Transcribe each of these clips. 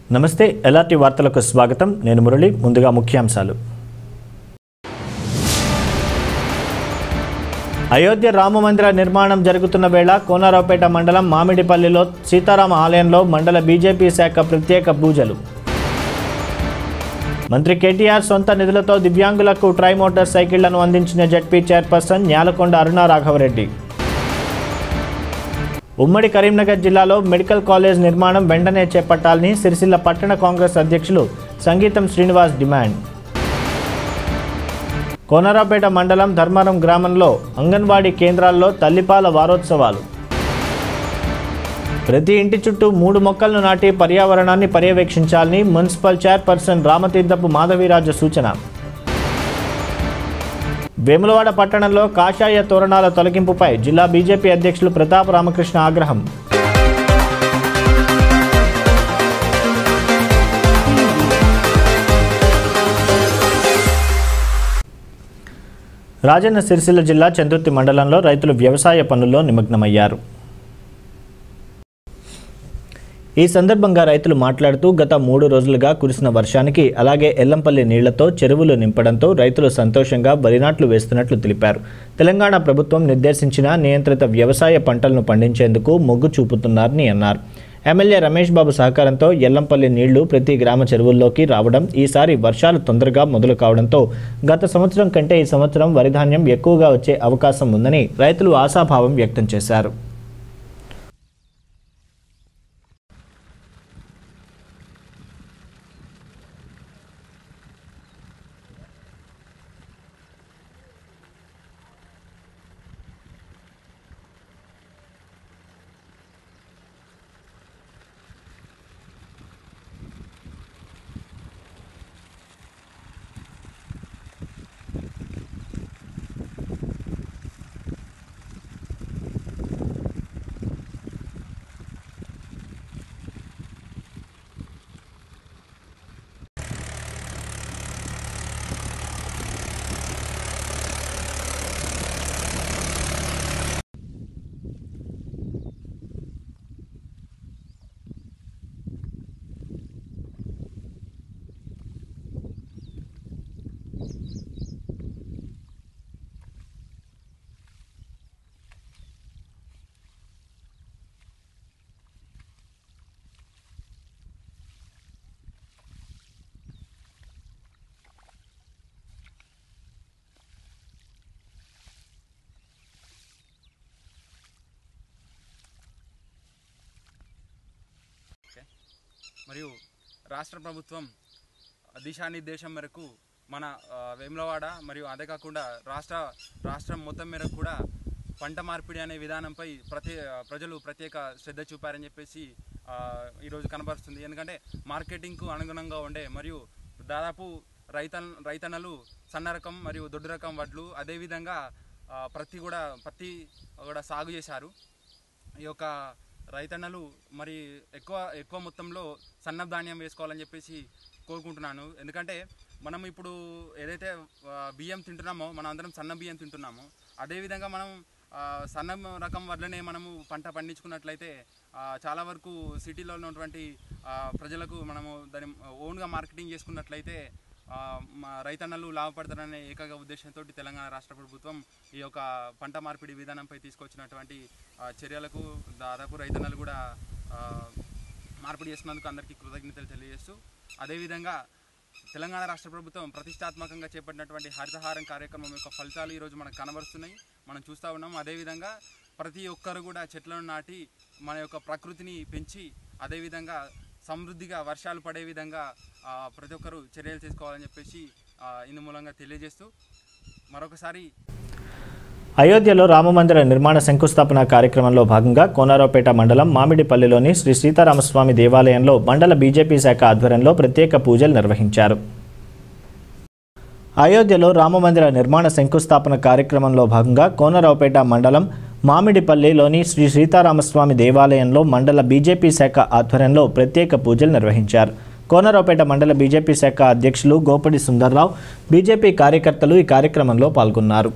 నమస్తే ఎల్ఆర్టీ వార్తలకు స్వాగతం నేను మురళి ముందుగా ముఖ్యాంశాలు అయోధ్య రామ మందిర నిర్మాణం జరుగుతున్న వేళ కోనరావుపేట మండలం మామిడిపల్లిలో సీతారామ ఆలయంలో మండల బీజేపీ శాఖ ప్రత్యేక పూజలు మంత్రి కేటీఆర్ సొంత నిధులతో దివ్యాంగులకు ట్రై మోటార్ సైకిళ్లను అందించిన జడ్పీ చైర్పర్సన్ న్యాలకొండ అరుణ రాఘవరెడ్డి ఉమ్మడి కరీంనగర్ జిల్లాలో మెడికల్ కాలేజ్ నిర్మాణం వెంటనే చేపట్టాలని సిరిసిల్ల పట్టణ కాంగ్రెస్ అధ్యక్షులు సంగీతం శ్రీనివాస్ డిమాండ్ కోనరాపేట మండలం ధర్మారం గ్రామంలో అంగన్వాడీ కేంద్రాల్లో తల్లిపాల వారోత్సవాలు ప్రతి ఇంటి చుట్టూ మూడు మొక్కలను నాటి పర్యావరణాన్ని పర్యవేక్షించాలని మున్సిపల్ చైర్పర్సన్ రామతీర్థపు మాధవీరాజు సూచన వేములవాడ పట్టణంలో కాషాయ తోరణాల తొలగింపుపై జిల్లా బీజేపీ అధ్యక్షులు ప్రతాప్ రామకృష్ణ ఆగ్రహం రాజన్న సిరిసిల్ల జిల్లా చందుర్తి మండలంలో రైతులు వ్యవసాయ పనుల్లో నిమగ్నమయ్యారు ఈ సందర్భంగా రైతులు మాట్లాడుతూ గత మూడు రోజులుగా కురిసిన వర్షానికి అలాగే ఎల్లంపల్లి నీళ్లతో చెరువులు నింపడంతో రైతులు సంతోషంగా వరి నాట్లు వేస్తున్నట్లు తెలిపారు తెలంగాణ ప్రభుత్వం నిర్దేశించిన నియంత్రిత వ్యవసాయ పంటలను పండించేందుకు మొగ్గు చూపుతున్నారని అన్నారు ఎమ్మెల్యే రమేష్ బాబు సహకారంతో ఎల్లంపల్లి నీళ్లు ప్రతి గ్రామ చెరువుల్లోకి రావడం ఈసారి వర్షాలు తొందరగా మొదలు కావడంతో గత సంవత్సరం కంటే ఈ సంవత్సరం వరి ధాన్యం ఎక్కువగా వచ్చే అవకాశం ఉందని రైతులు ఆశాభావం వ్యక్తం చేశారు మరియు రాష్ట్ర ప్రభుత్వం దిశానిర్దేశం మేరకు మన ఆ, వేములవాడ మరియు అదే కాకుండా రాష్ట్ర రాష్ట్రం మొత్తం మేరకు కూడా పంట మార్పిడి అనే విధానంపై ప్రతి ప్రజలు ప్రత్యేక శ్రద్ధ చూపారని చెప్పేసి ఆ, ఈరోజు కనబరుస్తుంది ఎందుకంటే మార్కెటింగ్కు అనుగుణంగా ఉండే మరియు దాదాపు రైతన్ రైతన్నలు సన్న రకం మరియు దొడ్డు రకం వడ్లు అదేవిధంగా ఆ, ప్రతి కూడా పత్తి కూడా సాగు చేశారు ఈ యొక్క రైతన్నలు మరి ఎక్కువ ఎక్కువ మొత్తంలో సన్న ధాన్యం వేసుకోవాలని చెప్పేసి కోరుకుంటున్నాను ఎందుకంటే మనం ఇప్పుడు ఏదైతే ఆ, బియ్యం తింటున్నామో మనం అందరం సన్న బియ్యం తింటున్నామో అదేవిధంగా మనం ఆ, సన్న రకం వడ్లనే మనము పంట పండించుకున్నట్లయితే ఆ, చాలా వరకు సిటీలో ఉన్నటువంటి ఆ, ప్రజలకు మనము దాన్ని ఓన్గా మార్కెటింగ్ చేసుకున్నట్లయితే ఆ, మా రైతన్నలు లాభపడతారనే ఏకైక ఉద్దేశంతో తెలంగాణ రాష్ట్ర ప్రభుత్వం ఈ యొక్క పంట మార్పిడి విధానంపై తీసుకొచ్చినటువంటి ఆ, చర్యలకు దాదాపు రైతన్నలు కూడా ఆ, మార్పిడి చేసినందుకు అందరికీ కృతజ్ఞతలు తెలియజేస్తూ అదేవిధంగా తెలంగాణ రాష్ట్ర ప్రభుత్వం ప్రతిష్టాత్మకంగా చేపట్టినటువంటి హరితహారం కార్యక్రమం యొక్క ఫలితాలు ఈరోజు మనకు కనబరుస్తున్నాయి మనం చూస్తూ ఉన్నాం అదేవిధంగా ప్రతి ఒక్కరు కూడా చెట్లను నాటి మన యొక్క ప్రకృతిని పెంచి అదేవిధంగా సమృద్ధిగా వర్షాలు పడే విధంగా ఆ, ప్రతి ఒక్కరు చర్యలు తీసుకోవాలని చెప్పేసి ఆ, ఇందు మూలంగా తెలియజేస్తూ మరొకసారి అయోధ్యలో రామమందిర నిర్మాణ శంకుస్థాపన కార్యక్రమంలో భాగంగా కోనారావుపేట మండలం మామిడిపల్లిలోని శ్రీ సీతారామస్వామి దేవాలయంలో మండల బీజేపీ శాఖ ఆధ్వర్యంలో ప్రత్యేక పూజలు నిర్వహించారు అయోధ్యలో రామమందిర నిర్మాణ శంకుస్థాపన కార్యక్రమంలో భాగంగా కోనరావుపేట మండలం మామిడిపల్లిలోని శ్రీ సీతారామస్వామి దేవాలయంలో మండల బీజేపీ శాఖ ఆధ్వర్యంలో ప్రత్యేక పూజలు నిర్వహించారు కోనరావుపేట మండల బీజేపీ శాఖ అధ్యక్షులు గోపడి సుందర్రావు బీజేపీ కార్యకర్తలు ఈ కార్యక్రమంలో పాల్గొన్నారు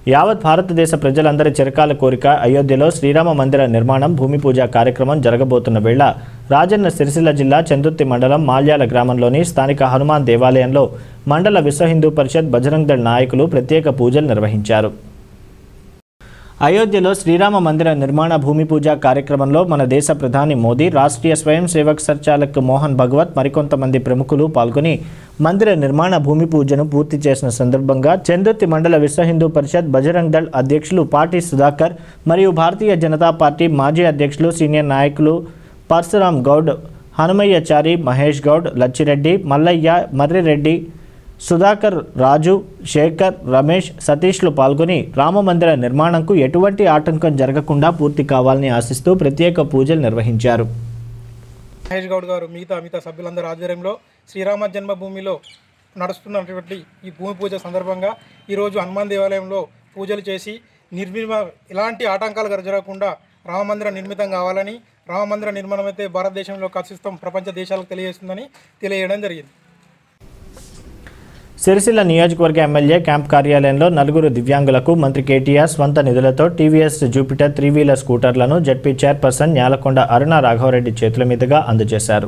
యావత్ భారతదేశ ప్రజలందరి చిరకాల కోరిక అయోధ్యలో శ్రీరామ మందిర నిర్మాణం భూమి పూజ కార్యక్రమం జరగబోతున్న వేళ రాజన్న సిరిసిల్ల జిల్లా చందుర్తి మండలం మాల్యాల గ్రామంలోని స్థానిక హనుమాన్ దేవాలయంలో మండల విశ్వ హిందూ పరిషత్ బజరంగ్ దళ్ నాయకులు ప్రత్యేక పూజలు నిర్వహించారు అయోధ్యలో శ్రీరామ మందిర నిర్మాణ భూమి పూజ కార్యక్రమంలో మన దేశ ప్రధాని మోదీ రాష్ట్రీయ స్వయం సేవక్ సంచాలక్ మోహన్ భగవత్ మరికొంతమంది ప్రముఖులు పాల్గొని మందిర నిర్మాణ భూమి పూజను పూర్తి చేసిన సందర్భంగా చందుర్తి మండల విశ్వ హిందూ పరిషత్ బజరంగ్ దళ్ అధ్యక్షులు పాటి సుధాకర్ మరియు భారతీయ జనతా పార్టీ మాజీ అధ్యక్షులు సీనియర్ నాయకులు పరశురాం గౌడ్ హనుమయ్యచారి మహేష్ గౌడ్ లచ్చిరెడ్డి మల్లయ్య మర్రిరెడ్డి సుధాకర్ రాజు శేఖర్ రమేష్ సతీష్లు పాల్గొని రామమందిర నిర్మాణంకు ఎటువంటి ఆటంకం జరగకుండా పూర్తి కావాలని ఆశిస్తూ ప్రత్యేక పూజలు నిర్వహించారు మహేష్ గౌడ్ గారు మిగతా మిగతా సభ్యులందరి ఆధ్వర్యంలో శ్రీరామ జన్మభూమిలో నడుస్తున్నటువంటి ఈ భూమి పూజ సందర్భంగా ఈరోజు హనుమాన్ దేవాలయంలో పూజలు చేసి నిర్మిమ ఎలాంటి ఆటంకాలు గర- జరగకుండా రామమందిరం నిర్మితం కావాలని రామమందిర నిర్మాణం అయితే భారతదేశంలో కసిస్తం ప్రపంచ దేశాలకు తెలియజేస్తుందని తెలియజేయడం జరిగింది సిరిసిల్ల నియోజకవర్గ ఎమ్మెల్యే క్యాంప్ కార్యాలయంలో నలుగురు దివ్యాంగులకు మంత్రి కేటీఆర్ స్వంత నిధులతో టీవీఎస్ జూపిటర్ త్రీ వీలర్ స్కూటర్లను జడ్పీ చైర్పర్సన్ న్యాలకొండ అరుణ రాఘవరెడ్డి చేతుల మీదుగా అందజేశారు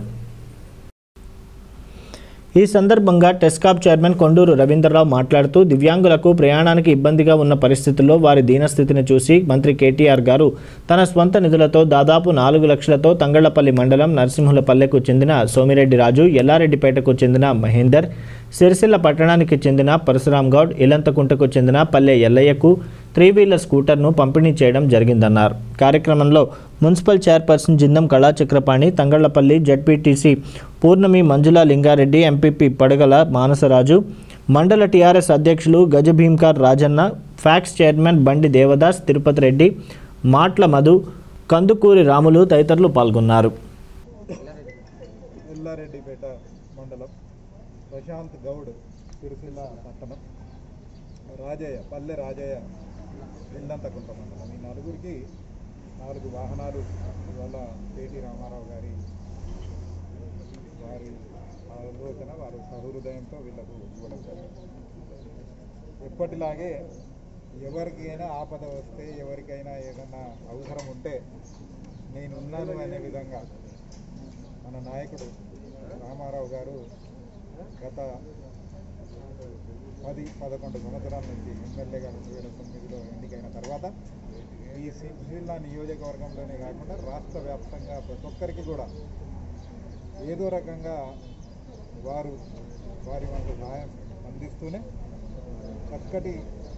ఈ సందర్భంగా టెస్కాప్ చైర్మన్ కొండూరు రవీంద్రరావు మాట్లాడుతూ దివ్యాంగులకు ప్రయాణానికి ఇబ్బందిగా ఉన్న పరిస్థితుల్లో వారి దీనస్థితిని చూసి మంత్రి కేటీఆర్ గారు తన స్వంత నిధులతో దాదాపు నాలుగు లక్షలతో తంగళ్లపల్లి మండలం నరసింహులపల్లెకు చెందిన సోమిరెడ్డి రాజు ఎల్లారెడ్డిపేటకు చెందిన మహేందర్ సిరిసిల్ల పట్టణానికి చెందిన పరశురాం గౌడ్ ఇలంతకుంటకు చెందిన పల్లె ఎల్లయ్యకు త్రీ వీలర్ స్కూటర్ను పంపిణీ చేయడం జరిగిందన్నారు కార్యక్రమంలో municipal chairperson Jindam Kalachakrapani Thangallapalli ZPTC Purnami Manjula Lingareddy MPP Padagala Manasaraju మండల టీఆర్ఎస్ అధ్యక్షులు గజభీంకార్ రాజన్న ఫ్యాక్స్ చైర్మన్ బండి దేవదాస్ తిరుపతి రెడ్డి మాట్ల మధు కందుకూరి రాములు తదితరులు పాల్గొన్నారు ఎల్లారెడ్డిపేట మండలం ప్రశాంత్ గౌడ్ సిరిసిల్ల పట్టణం రాజయ్య పల్లె రాజయ్య ఇల్లంతకుంట మండలం ఈ నలుగురికి నాలుగు వాహనాలు ఇవాళ పేటి రామారావు గారి వారి ఆలోచన వారి సహృదయంతో వీళ్ళకు ఇవ్వడం జరిగింది ఎప్పటిలాగే ఎవరికైనా ఆపద వస్తే ఎవరికైనా ఏదైనా అవసరం ఉంటే నేనున్నాను అనే విధంగా మన నాయకుడు రామారావు గారు గత పది పదకొండు సంవత్సరాల నుంచి ఎమ్మెల్యేగా రెండు వేల తొమ్మిదిలో ఎన్నికైన తర్వాత ఈ సిరిసిల్ల నియోజకవర్గంలోనే కాకుండా రాష్ట్ర వ్యాప్తంగా ప్రతి ఒక్కరికి కూడా ఏదో రకంగా వారు వారి వంతు సహాయం అందిస్తూనే చక్కటి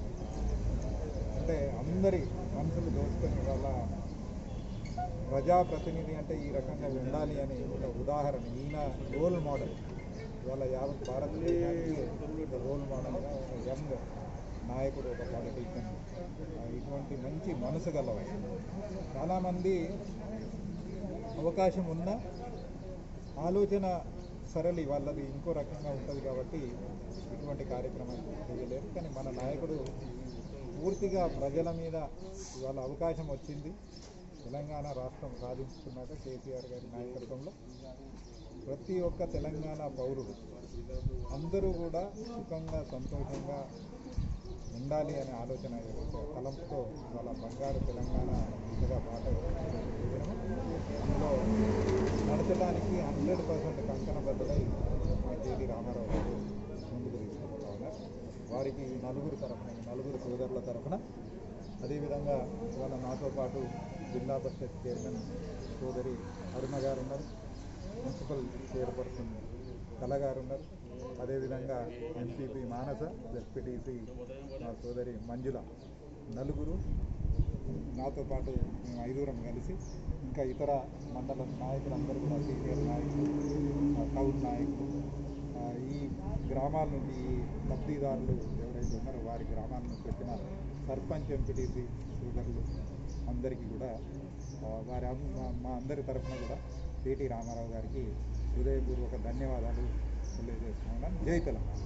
అంటే అందరి మనసులు దోచుకొని వాళ్ళ ప్రజాప్రతినిధి అంటే ఈ రకంగా ఉండాలి అని ఒక ఉదాహరణ ఈయన రోల్ మోడల్ ఇవాళ యావత్ భారతదేశానికి ఒక రోల్ మోడల్గా ఒక యంగ్ నాయకుడు ఒక పాలిటీషియన్ ఇటువంటి మంచి మనసు గలవాడు చాలామంది అవకాశం ఉన్న ఆలోచన సరళి వాళ్ళది ఇంకో రకంగా ఉంటుంది కాబట్టి ఇటువంటి కార్యక్రమాలు చేయలేరు కానీ మన నాయకుడు పూర్తిగా ప్రజల మీద ఇవాళ అవకాశం వచ్చింది తెలంగాణ రాష్ట్రం సాధించుకున్నాక కేసీఆర్ గారి నాయకత్వంలో ప్రతి ఒక్క తెలంగాణ పౌరుడు అందరూ కూడా సుఖంగా సంతోషంగా ఉండాలి అనే ఆలోచన ఏదైతే తలంపుతో వాళ్ళ బంగారు తెలంగాణ దిశగా బాట వేయడము, అందులో నడచడానికి హండ్రెడ్ పర్సెంట్ కంకణబద్ధుడై మా కేటీ రామారావు గారు ముందుకు తీసుకుపోతా ఉన్నారు వారికి ఈ నలుగురు తరఫున ఈ నలుగురు సోదరుల తరఫున అదేవిధంగా ఇవాళ నాతో పాటు జిల్లా పరిషత్ చైర్మన్ సోదరి అరుణ గారు ఉన్నారు మున్సిపల్ చైర్పర్సన్ కళ గారు ఉన్నారు అదేవిధంగా ఎంపీపీ మానస జెడ్పీటీసీ మా సోదరి మంజుల నలుగురు నాతో పాటు మేము ఐదుగురం కలిసి ఇంకా ఇతర మండల నాయకులందరూ కూడా సీనియర్ నాయకులు ఆ, టౌన్ నాయకులు ఆ, ఈ గ్రామాల నుండి ఈ లబ్ధిదారులు ఎవరైతే ఉన్నారో వారి గ్రామాల నుంచి వచ్చిన సర్పంచ్ ఎంపీటీసీ సోదరులు అందరికీ కూడా ఆ, వారి అం- మా- మా అందరి తరఫున కూడా పేటి రామారావు గారికి హృదయపూర్వక ధన్యవాదాలు తెలియజేస్తున్నాను జై తెలంగాణ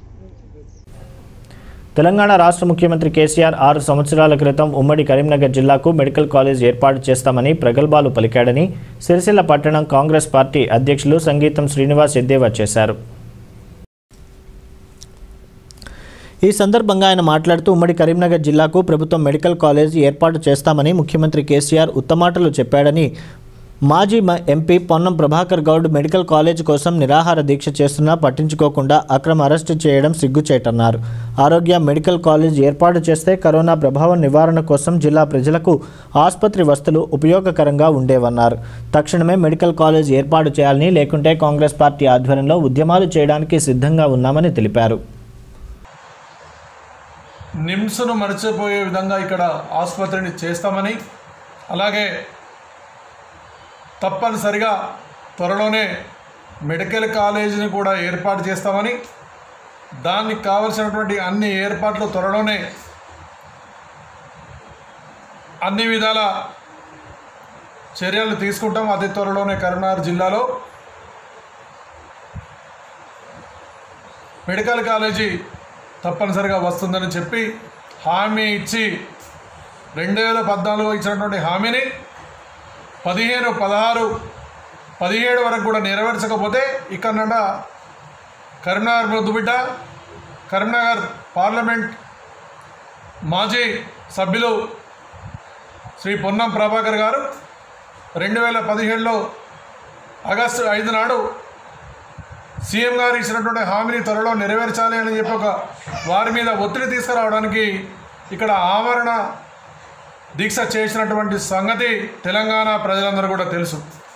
తెలంగాణ రాష్ట్ర ముఖ్యమంత్రి కేసీఆర్ ఆరు సంవత్సరాల క్రితం ఉమ్మడి కరీంనగర్ జిల్లాకు మెడికల్ కాలేజ్ ఏర్పాటు చేస్తామని ప్రగల్భాలు పలికాడని సిరిసిల్ల పట్టణం కాంగ్రెస్ పార్టీ అధ్యక్షులు సంగీతం శ్రీనివాస్ ఎద్దేవా చేశారు ఈ సందర్భంగా ఆయన మాట్లాడుతూ ఉమ్మడి కరీంనగర్ జిల్లాకు ప్రభుత్వం మెడికల్ కాలేజ్ ఏర్పాటు చేస్తామని ముఖ్యమంత్రి కేసీఆర్ ఉత్తమాటలు చెప్పాడని మాజీ మ- MP Ponnam Prabhakar Goud medical college కోసం నిరాహార దీక్ష చేస్తున్నా పట్టించుకోకుండా అక్రమ అరెస్టు చేయడం సిగ్గుచేటన్నారు ఆరోగ్య మెడికల్ కాలేజ్ ఏర్పాటు చేస్తే కరోనా ప్రభావం నివారణ కోసం జిల్లా ప్రజలకు ఆసుపత్రి వస్తువులు ఉపయోగకరంగా ఉండేవన్నారు తక్షణమే మెడికల్ కాలేజ్ ఏర్పాటు చేయాలని లేకుంటే కాంగ్రెస్ పార్టీ ఆధ్వర్యంలో ఉద్యమాలు చేయడానికి సిద్ధంగా ఉన్నామని తెలిపారు నిమ్స్ను మర్చిపోయే విధంగా ఇక్కడ ఆసుపత్రిని చేస్తామని అలాగే తప్పనిసరిగా త్వరలోనే మెడికల్ కాలేజీని కూడా ఏర్పాటు చేస్తామని దానికి కావలసినటువంటి అన్ని ఏర్పాట్లు త్వరలోనే అన్ని విధాల చర్యలు తీసుకుంటాం అతి త్వరలోనే కరీంనగర్ జిల్లాలో మెడికల్ కాలేజీ తప్పనిసరిగా వస్తుందని చెప్పి హామీ ఇచ్చి రెండు వేల పద్నాలుగులో ఇచ్చినటువంటి హామీని పదిహేను పదహారు పదిహేడు వరకు కూడా నెరవేర్చకపోతే ఇక్కడ నుండ కరీంనగర్ ముద్దుబిడ్డ కరీంనగర్ పార్లమెంట్ మాజీ సభ్యులు శ్రీ పొన్నం ప్రభాకర్ గారు రెండు వేల పదిహేడులో ఆగస్టు ఐదు నాడు సీఎం గారు ఇచ్చినటువంటి హామీని త్వరలో నెరవేర్చాలి అని చెప్పి ఒక వారి మీద ఒత్తిడి తీసుకురావడానికి ఇక్కడ ఆమరణ దీక్ష చేసినటువంటి సంగతి తెలంగాణ ప్రజలందరూ కూడా తెలుసు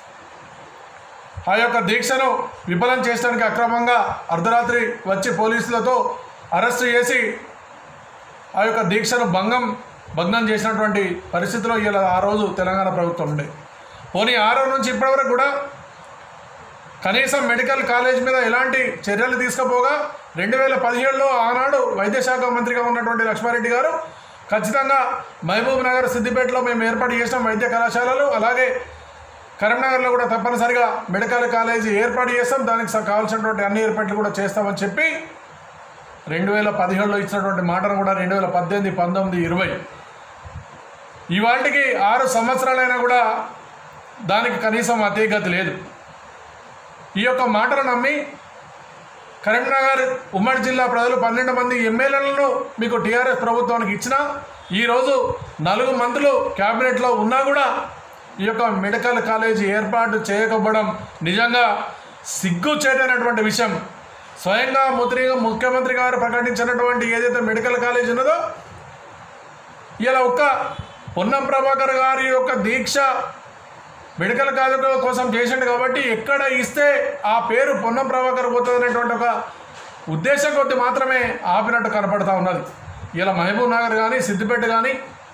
ఆ యొక్క దీక్షను విఫలం చేయడానికి అక్రమంగా అర్ధరాత్రి వచ్చి పోలీసులతో అరెస్ట్ చేసి ఆ యొక్క దీక్షను భంగం భగ్నం చేసినటువంటి పరిస్థితిలో ఇలా ఆ రోజు తెలంగాణ ప్రభుత్వం ఉండే పోనీ ఆ రోజు నుంచి ఇప్పటివరకు కూడా కనీసం మెడికల్ కాలేజ్ మీద ఎలాంటి చర్యలు తీసుకుపోగా రెండు వేల పదిహేడులో ఆనాడు వైద్యశాఖ మంత్రిగా ఉన్నటువంటి లక్ష్మారెడ్డి గారు ఖచ్చితంగా మహబూబ్ నగర్ సిద్దిపేటలో మేము ఏర్పాటు చేసిన వైద్య కళాశాలలు అలాగే కరీంనగర్లో కూడా తప్పనిసరిగా మెడికల్ కాలేజీ ఏర్పాటు చేస్తాం దానికి స- కావాల్సినటువంటి అన్ని ఏర్పాట్లు కూడా చేస్తామని చెప్పి రెండు వేల పదిహేడులో ఇచ్చినటువంటి మాటను కూడా రెండు వేల పద్దెనిమిది పంతొమ్మిది ఇరవై ఇవాటికి ఆరు సంవత్సరాలైనా కూడా దానికి కనీసం అతీగతి లేదు ఈ యొక్క మాటలు నమ్మి కరీంనగర్ ఉమ్మడి జిల్లా ప్రజలు పన్నెండు మంది ఎమ్మెల్యేలను మీకు టీఆర్ఎస్ ప్రభుత్వానికి ఇచ్చినా ఈరోజు నలుగురు మంత్రులు క్యాబినెట్లో ఉన్నా కూడా ఈ యొక్క మెడికల్ కాలేజీ ఏర్పాటు చేయకపోవడం నిజంగా సిగ్గు చేటైనటువంటి విషయం స్వయంగా ముద్రి ముఖ్యమంత్రి గారు ప్రకటించినటువంటి ఏదైతే మెడికల్ కాలేజ్ ఉన్నదో ఇలా ఒక్క పొన్నం ప్రభాకర్ గారి యొక్క దీక్ష మెడికల్ కాలేజ్ కోసం చేసిండు కాబట్టి ఎక్కడ ఇస్తే ఆ పేరు పొన్నం ప్రభాకర్ పోతుంది అనేటువంటి ఒక ఉద్దేశం కొద్ది మాత్రమే ఆపినట్టు కనపడతా ఉన్నది ఇలా మహబూబ్ నగర్ కానీ సిద్దిపేట కానీ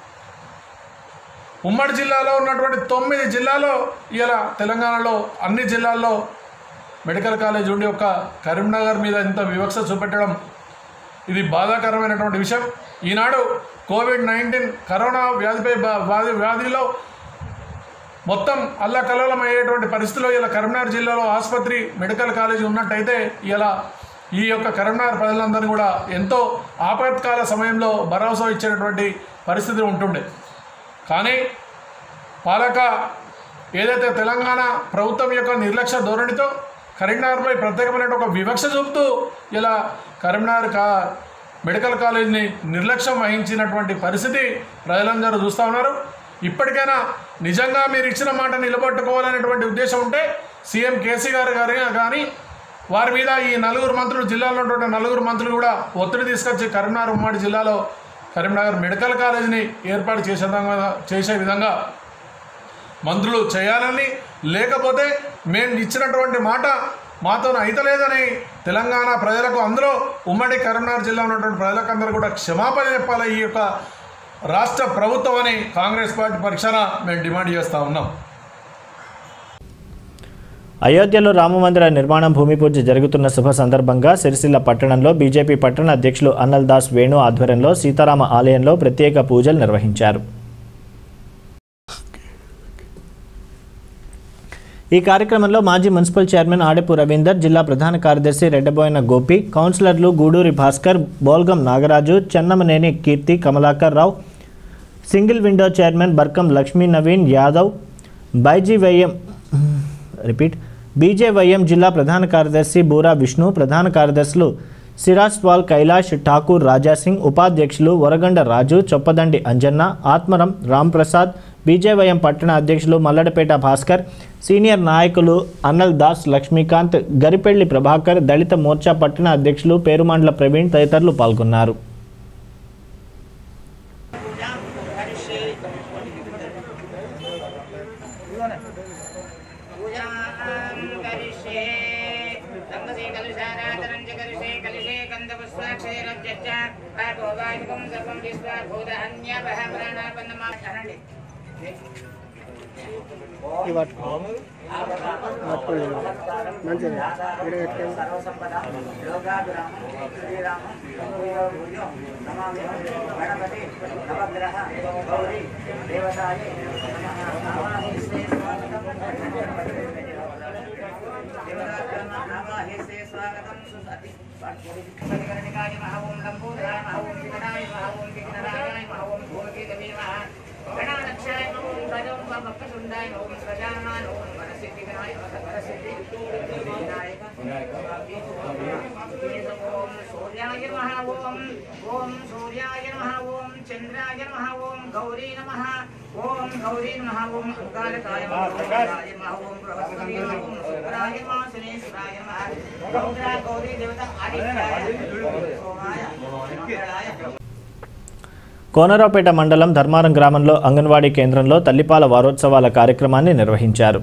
ఉమ్మడి జిల్లాలో ఉన్నటువంటి తొమ్మిది జిల్లాలో ఇలా తెలంగాణలో అన్ని జిల్లాల్లో మెడికల్ కాలేజ్ ఉండి ఒక కరీంనగర్ మీద ఇంత వివక్ష చూపెట్టడం ఇది బాధాకరమైనటువంటి విషయం ఈనాడు కోవిడ్ నైన్టీన్ కరోనా వ్యాధిపై బా- వ్యాధి వ్యాధిలో మొత్తం అల్లకల్లోలం అయ్యేటువంటి పరిస్థితిలో ఇలా కరీంనగర్ జిల్లాలో ఆసుపత్రి మెడికల్ కాలేజీ ఉన్నట్టయితే ఇలా ఈ యొక్క కరీంనగర్ ప్రజలందరినీ కూడా ఎంతో ఆపత్కాల సమయంలో భరోసా ఇచ్చేటటువంటి పరిస్థితి ఉంటుండే కానీ పాలక ఏదైతే తెలంగాణ ప్రభుత్వం యొక్క నిర్లక్ష్య ధోరణితో కరీంనగర్పై ప్రత్యేకమైన ఒక వివక్ష చూపుతూ ఇలా కరీంనగర్ కా మెడికల్ కాలేజీని నిర్లక్ష్యం వహించినటువంటి పరిస్థితి ప్రజలందరూ చూస్తూ ఉన్నారు ఇప్పటికైనా నిజంగా మీరు ఇచ్చిన మాట నిలబెట్టుకోవాలనేటువంటి ఉద్దేశం ఉంటే సీఎం కేసీ గారు గారి కానీ వారి మీద ఈ నలుగురు మంత్రులు జిల్లాలో ఉన్నటువంటి నలుగురు మంత్రులు కూడా ఒత్తిడి తీసుకొచ్చి కరీంనగర్ ఉమ్మడి జిల్లాలో కరీంనగర్ మెడికల్ కాలేజీని ఏర్పాటు చేసే విధంగా చేసే విధంగా మంత్రులు చేయాలని లేకపోతే మేము ఇచ్చినటువంటి మాట మాతో అయితలేదని తెలంగాణ ప్రజలకు అందులో ఉమ్మడి కరీంనగర్ జిల్లా ఉన్నటువంటి ప్రజలకందరూ కూడా క్షమాపణ చెప్పాలి ఈ యొక్క రాష్ట్ర ప్రభుత్వం అని కాంగ్రెస్ పార్టీ పక్షాన మేము డిమాండ్ చేస్తూ ఉన్నాం అయోధ్యలో రామమందిర నిర్మాణ భూమి పూజ జరుగుతున్న శుభ సందర్భంగా సిరిసిల్ల పట్టణంలో బీజేపీ పట్టణ అధ్యక్షులు అన్నల్ దాస్ వేణు ఆధ్వర్యంలో సీతారామ ఆలయంలో ప్రత్యేక పూజలు నిర్వహించారు ఈ కార్యక్రమంలో మాజీ మున్సిపల్ చైర్మన్ ఆడెపు రవీందర్ జిల్లా ప్రధాన కార్యదర్శి రెడ్డబోయిన గోపి కౌన్సిలర్లు Gudoori Bhaskar Bolgam Nagaraju Chennamaneni Keerthi Kamalakar Rao single window chairman Barkam Lakshmi Naveen Yadav బైజీవైఎం రిపీట్ బీజేవైఎం జిల్లా ప్రధాన కార్యదర్శి బూరా విష్ణు ప్రధాన కార్యదర్శులు సిరాస్వాల్ కైలాష్ ఠాకూర్ రాజాసింగ్ ఉపాధ్యక్షులు వరగండ రాజు చొప్పదండి అంజన్న ఆత్మరం రాంప్రసాద్ బీజేవైఎం పట్టణ అధ్యక్షులు మల్లడపేట భాస్కర్ సీనియర్ నాయకులు అన్నల్ దాస్ లక్ష్మీకాంత్ గరిపెళ్లి ప్రభాకర్ దళిత మోర్చా పట్టణ అధ్యక్షులు పేరుమండ్ల ప్రవీణ్ తదితరులు పాల్గొన్నారు కరిష్యే రంగసే కలుషారాధనం చ కరిషే కలిషే గంధపుష్పాక్షేరజ్జ పాపోవాయుకం సర్వం విశ్వా భూతహన్యవహ ప్రాణాపన్నమా అనండి స్వాగతం మహోం లంబోదరాయ మహోం వికటాయ మహోం విఘ్నరాజాయ మహోం భూమకేతవే మహా గణాలక్షాయ ఓం భజం వక్రతుండాయ ఓం స్వజానాయ ఓం వరసిద్ధిగణాయ వరసిద్ధి వినాయక ఓం సూర్యాయ నమః ఓం ఓం సూర్యాయ నమః ఓం చంద్రాయ నమః ఓం గౌరీ నమః ఓం గౌరీ నమః ఓం అంగారకాయ నమః నమః ఓం బృహస్పతి నమః ఓం శుక్రాయ నమః శనేశ్వరాయ నమః గౌరా గౌరీ దేవత ఆదిత్యాయ సోమాయ మంగళాయ కోనరావుపేట మండలం ధర్మారం గ్రామంలో అంగన్వాడీ కేంద్రంలో తల్లిపాల వారోత్సవాల కార్యక్రమాన్ని నిర్వహించారు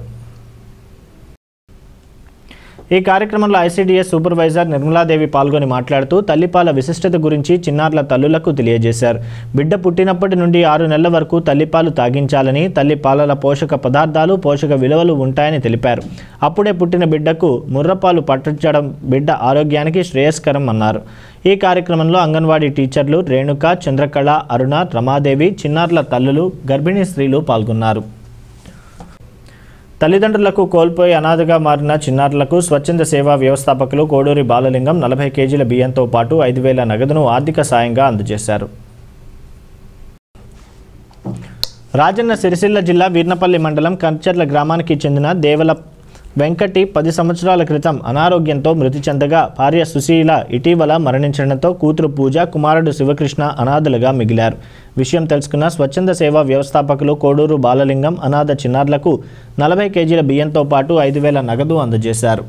ఈ కార్యక్రమంలో ఐసీడీఎస్ సూపర్వైజర్ నిర్మలాదేవి పాల్గొని మాట్లాడుతూ తల్లిపాల విశిష్టత గురించి చిన్నారుల తల్లులకు తెలియజేశారు బిడ్డ పుట్టినప్పటి నుండి ఆరు నెలల వరకు తల్లిపాలు తాగించాలని తల్లిపాలల పోషక పదార్థాలు పోషక విలువలు ఉంటాయని తెలిపారు అప్పుడే పుట్టిన బిడ్డకు ముర్రపాలు పట్టించడం బిడ్డ ఆరోగ్యానికి శ్రేయస్కరం అన్నారు ఈ కార్యక్రమంలో అంగన్వాడీ టీచర్లు రేణుక చంద్రకళ అరుణ రమాదేవి చిన్నారుల తల్లులు గర్భిణీ స్త్రీలు పాల్గొన్నారు తల్లిదండ్రులకు కోల్పోయి అనాథగా మారిన చిన్నారులకు స్వచ్ఛంద సేవా వ్యవస్థాపకులు కోడూరి బాలలింగం నలభై కేజీల బియ్యంతో పాటు ఐదు వేల నగదును ఆర్థిక సాయంగా అందజేశారు రాజన్న సిరిసిల్ల జిల్లా వీర్నపల్లి మండలం కంచర్ల గ్రామానికి చెందిన దేవల వెంకటి పది సంవత్సరాల క్రితం అనారోగ్యంతో మృతి చెందగా భార్య సుశీల ఇటీవల మరణించడంతో కూతురు పూజ కుమారుడు శివకృష్ణ అనాథలుగా మిగిలారు విషయం తెలుసుకున్న స్వచ్ఛంద సేవా వ్యవస్థాపకులు కోడూరు బాలలింగం అనాథ చిన్నారులకు నలభై కేజీల బియ్యంతో పాటు ఐదు వేల నగదు అందజేశారు